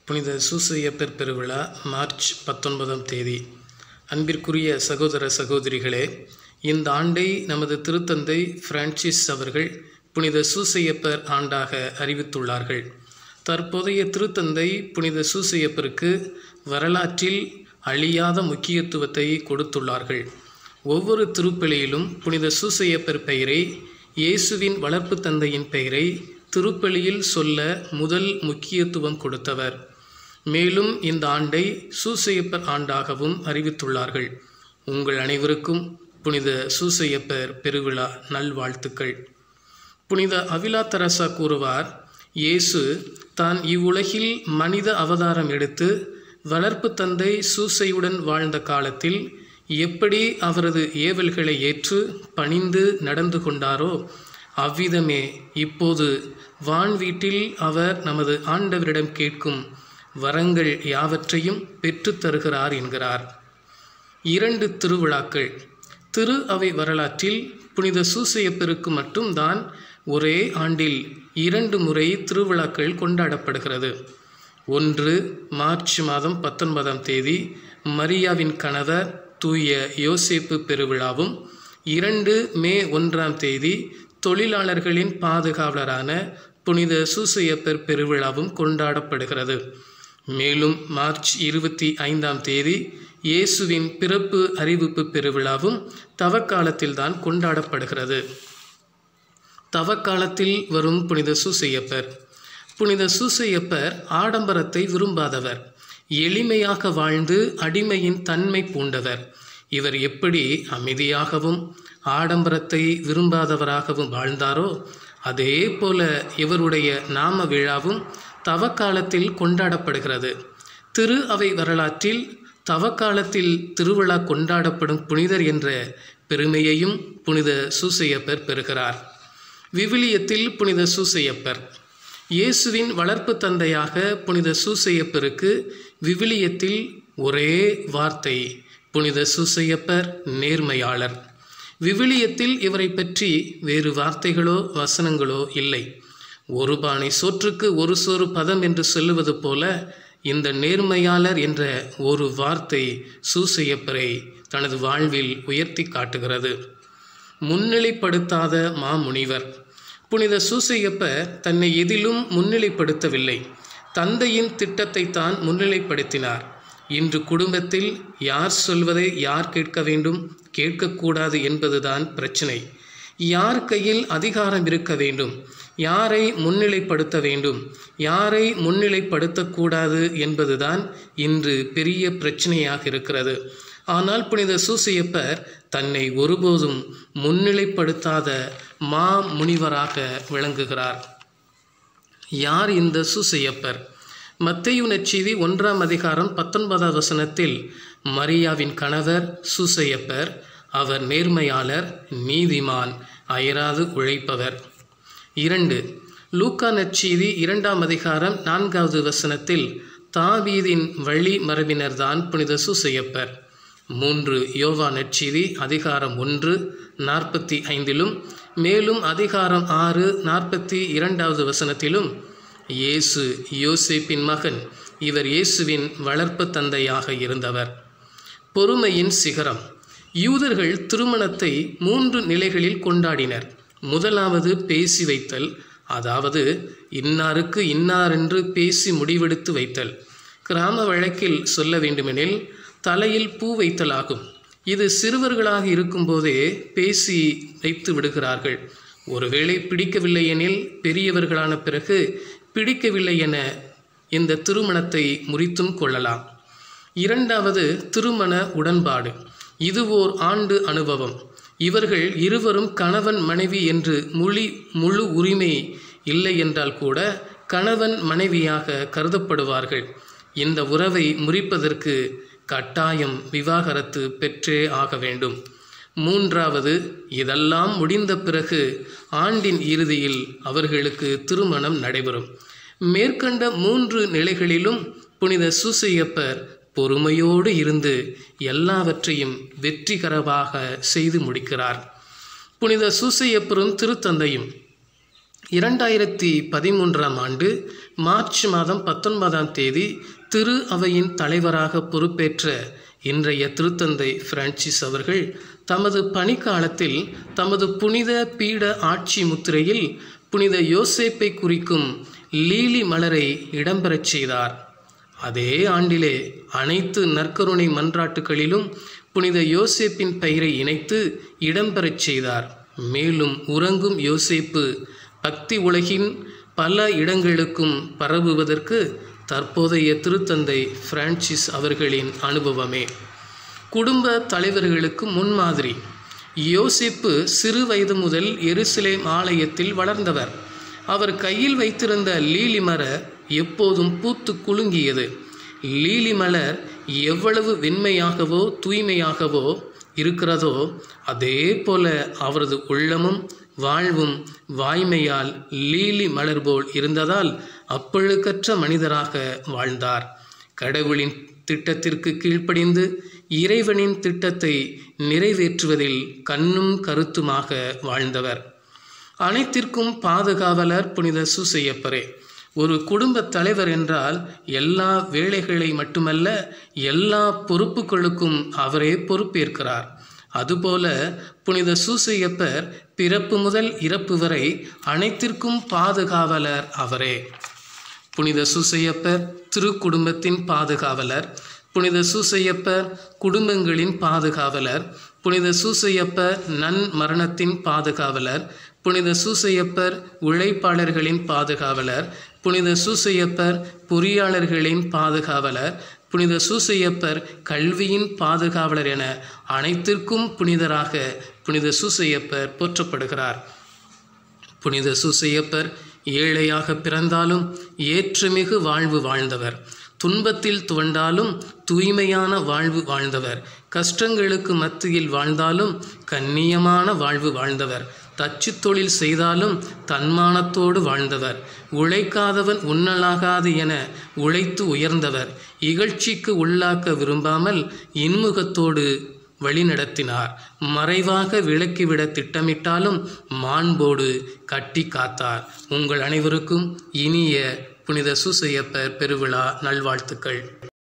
புனித சூசையப்பர் பெருவிழா மார்ச் பத்தொன்பதாம் தேதி அன்பிற்குரிய சகோதர சகோதரிகளே இந்த ஆண்டை நமது திருத்தந்தை பிரான்சிஸ் அவர்கள் புனித சூசையப்பர் ஆண்டாக அறிவித்துள்ளார்கள் தற்போதைய திருத்தந்தை புனித சூசையப்பருக்கு வரலாற்றில் அழியாத முக்கியத்துவத்தை கொடுத்துள்ளார்கள் ஒவ்வொரு திருப்பலியிலும் புனித சூசையப்பர் பெயரை இயேசுவின் வளர்ப்பு தந்தையின் பெயரை திருப்பலியில் சொல்ல முதல் முக்கியத்துவம் கொடுத்தவர் மேலும் இந்த ஆண்டை சூசையப்பர் ஆண்டாகவும் அறிவித்துள்ளார்கள் உங்கள் அனைவருக்கும் புனித சூசையப்பர் பெருவிழா நல்வாழ்த்துக்கள் புனித அவிலா தெரசா கூறுவார் இயேசு தான் இவ்வுலகில் மனித அவதாரம் எடுத்து வளர்ப்பு தந்தை சூசையுடன் வாழ்ந்த காலத்தில் எப்படி அவரது ஏவல்களை ஏற்று பணிந்து நடந்து கொண்டாரோ அவ்விதமே இப்போது வான் வீட்டில் அவர் நமது ஆண்டவரிடம் கேட்கும் வரங்கள் யாவற்றையும் பெற்றுத் தருகிறார் என்கிறார் இரண்டு திருவிழாக்கள் திரு அவை வரலாற்றில் புனித சூசையப்பெருக்கு மட்டும்தான் ஒரே ஆண்டில் இரண்டு முறை திருவிழாக்கள் கொண்டாடப்படுகிறது ஒன்று மார்ச் மாதம் பத்தொன்பதாம் தேதி மரியாவின் கணவர் தூய யோசேப்பு பெருவிழாவும் இரண்டு மே ஒன்றாம் தேதி தொழிலாளர்களின் பாதுகாவலரான புனித சூசையப்பர் பெருவிழாவும் கொண்டாடப்படுகிறது மேலும் மார்ச் இருபத்தி ஐந்தாம் தேதி இயேசுவின் பிறப்பு அறிவிப்பு பெருவிழாவும் தவக்காலத்தில்தான் கொண்டாடப்படுகிறது தவக்காலத்தில் வரும் புனித சூசையப்பர் புனித சூசையப்பர் ஆடம்பரத்தை விரும்பாதவர் எளிமையாக வாழ்ந்து அடிமையின் தன்மை பூண்டவர் இவர் எப்படி அமைதியாகவும் ஆடம்பரத்தை விரும்பாதவராகவும் வாழ்ந்தாரோ அதே போல இவருடைய நாம விழாவும் தவக்காலத்தில் கொண்டாடப்படுகிறது திரு அவை வரலாற்றில் தவக்காலத்தில் திருவிழா கொண்டாடப்படும் புனிதர் என்ற பெருமையையும் புனித சூசையப்பர் பெறுகிறார் விவிலியத்தில் புனித சூசையப்பர் இயேசுவின் வளர்ப்பு தந்தையாக புனித சூசையப்பருக்கு விவிலியத்தில் ஒரே வார்த்தை புனித சூசையப்பர் நேர்மையாளர் விவிலியத்தில் இவரை பற்றி வேறு வார்த்தைகளோ வசனங்களோ இல்லை ஒரு பானை சோற்றுக்கு ஒரு சோறு பதம் என்று சொல்லுவது போல இந்த நேர்மையாளர் என்ற ஒரு வார்த்தை சூசையப்பரை தனது வாழ்வில் உயர்த்தி காட்டுகிறது முன்னிலைப்படுத்தாத மாமுனிவர் புனித சூசையப்பர் தன்னை எதிலும் முன்னிலைப்படுத்தவில்லை தந்தையின் திட்டத்தை தான் முன்னிலைப்படுத்தினார் இன்று குடும்பத்தில் யார் சொல்வதை யார் கேட்க வேண்டும் கேட்கக்கூடாது என்பதுதான் பிரச்சனை யார் கையில் அதிகாரம் இருக்க வேண்டும் யாரை முன்னிலைப்படுத்த வேண்டும் யாரை முன்னிலைப்படுத்தக்கூடாது என்பதுதான் இன்று பெரிய பிரச்சனையாக இருக்கிறது ஆனால் புனித சூசையப்பர் தன்னை ஒருபோதும் முன்னிலைப்படுத்தாத மா முனிவராக விளங்குகிறார் யார் இந்த சூசையப்பர் மத்தையு நற்செய்தி ஒன்றாம் அதிகாரம் பத்தொன்பதாம் வசனத்தில் மரியாவின் கணவர் சூசையப்பர் அவர் நேர்மையாளர் நீதிமான் அயராது உழைப்பவர் இரண்டு லூக்கா நற்செய்தி இரண்டாம் அதிகாரம் நான்காவது வசனத்தில் தாவீதின் வழி மரபினர்தான் புனித சூசையப்பர் மூன்று யோவா நற்செய்தி அதிகாரம் ஒன்று நாற்பத்தி ஐந்திலும் மேலும் அதிகாரம் ஆறு நாற்பத்தி இரண்டாவது வசனத்திலும் இயேசு யோசேப்பின் மகன் இவர் இயேசுவின் வளர்ப்பு தந்தையாக இருந்தவர் பொறுமையின் சிகரம் யூதர்கள் திருமணத்தை மூன்று நிலைகளில் கொண்டாடினர் முதலாவது பேசி வைத்தல் அதாவது இன்னாருக்கு இன்னாரென்று பேசி முடிவெடுத்து வைத்தல் கிராம வழக்கில் சொல்ல வேண்டுமெனில் தலையில் பூ வைத்தலாகும் இது சிறுவர்களாக இருக்கும்போதே பேசி வைத்து விடுகிறார்கள் ஒருவேளை பிடிக்கவில்லை எனில் பெரியவர்களான பிறகு பிடிக்கவில்லை என இந்த திருமணத்தை முறித்தும் கொள்ளலாம் இரண்டாவது திருமண உடன்பாடு இது ஓர் ஆண்டு அனுபவம் இவர்கள் இருவரும் கணவன் மனைவி என்று மொழி முழு உரிமை இல்லை என்றால் கூட கணவன் மனைவியாக கருதப்படுவார்கள் இந்த உறவை முறிப்பதற்கு கட்டாயம் விவாகரத்து பெற்றே ஆக வேண்டும் மூன்றாவது இதெல்லாம் முடிந்த பிறகு ஆண்டின் இறுதியில் அவர்களுக்கு திருமணம் நடைபெறும் மேற்கண்ட மூன்று நிலைகளிலும் புனித சூசையப்பர் பொறுமையோடு இருந்து எல்லாவற்றையும் வெற்றிகரமாக செய்து முடிக்கிறார் புனித சூசையப்பரும் திருத்தந்தையும் இரண்டாயிரத்தி பதிமூன்றாம் ஆண்டு மார்ச் மாதம் பத்தொன்பதாம் தேதி திரு அவையின் தலைவராக பொறுப்பேற்ற இன்றைய திருத்தந்தை பிரான்சிஸ் அவர்கள் தமது பணிக்காலத்தில் தமது புனித பீட ஆட்சி முத்திரையில் புனித யோசேப்பை குறிக்கும் லீலி மலரை இடம்பெறச் செய்தார் அதே ஆண்டிலே அனைத்து நற்கருணை மன்றாட்டுகளிலும் புனித யோசேப்பின் பெயரை இணைத்து இடம்பெறச் செய்தார் மேலும் உறங்கும் யோசேப்பு பக்தி உலகின் பல இடங்களுக்கும் பரவுவதற்கு தற்போதைய திருத்தந்தை பிரான்சிஸ் அவர்களின் அனுபவமே குடும்ப தலைவர்களுக்கு முன்மாதிரி யோசிப்பு சிறு வயது முதல் எருசலேம் ஆலயத்தில் வளர்ந்தவர் அவர் கையில் வைத்திருந்த லீலி மலர் எப்போதும் பூத்து குலுங்கியது லீலி மலர் எவ்வளவு வெண்மையாகவோ தூய்மையாகவோ இருக்கிறதோ அதே போல அவரது உள்ளமும் வாழ்வும் வாய்மையால் லீலி மலர் போல் இருந்ததால் அப்பழுக்கற்ற மனிதராக வாழ்ந்தார் கடவுளின் திட்டத்திற்கு கீழ்ப்படிந்து இறைவனின் திட்டத்தை நிறைவேற்றுவதில் கண்ணும் கருத்துமாக வாழ்ந்தவர் அனைத்திற்கும் பாதுகாவலர் புனித சுசையப்பரே ஒரு குடும்ப தலைவர் என்றால் எல்லா வேலைகளை மட்டுமல்ல எல்லா பொறுப்புகளுக்கும் அவரே பொறுப்பேற்கிறார் அதுபோல புனித சூசையப்பர் பிறப்பு முதல் இறப்பு வரை அனைத்திற்கும் பாதுகாவலர் அவரே புனித சூசையப்பர் திருக்குடும்பத்தின் பாதுகாவலர் புனித சூசையப்பர் குடும்பங்களின் பாதுகாவலர் புனித சூசையப்பர் நன் மரணத்தின் பாதுகாவலர் புனித சூசையப்பர் உழைப்பாளர்களின் பாதுகாவலர் புனித சூசையப்பர் பொறியாளர்களின் பாதுகாவலர் புனித சூசையப்பர் கல்வியின் பாதுகாவலர் என அனைத்திற்கும் புனிதராக புனித சூசையப்பர் போற்றப்படுகிறார் புனித சூசையப்பர் ஏழையாக பிறந்தாலும் ஏற்றுமிகு வாழ்வு வாழ்ந்தவர் துன்பத்தில் துவண்டாலும் தூய்மையான வாழ்வு வாழ்ந்தவர் கஷ்டங்களுக்கு மத்தியில் வாழ்ந்தாலும் கண்ணியமான வாழ்வு வாழ்ந்தவர் தச்சு தொழில் செய்தாலும் தன்மானத்தோடு வாழ்ந்தவர் உழைக்காதவன் உண்ணலாகாது என உழைத்து உயர்ந்தவர் இகழ்ச்சிக்கு உள்ளாக்க விரும்பாமல் இன்முகத்தோடு வழிநடத்தினார் மறைவாக விலக்கிவிட திட்டமிட்டாலும் மாண்போடு கட்டி காத்தார் உங்கள் அனைவருக்கும் இனிய புனித சூசையப்பர் பெருவிழா நல்வாழ்த்துக்கள்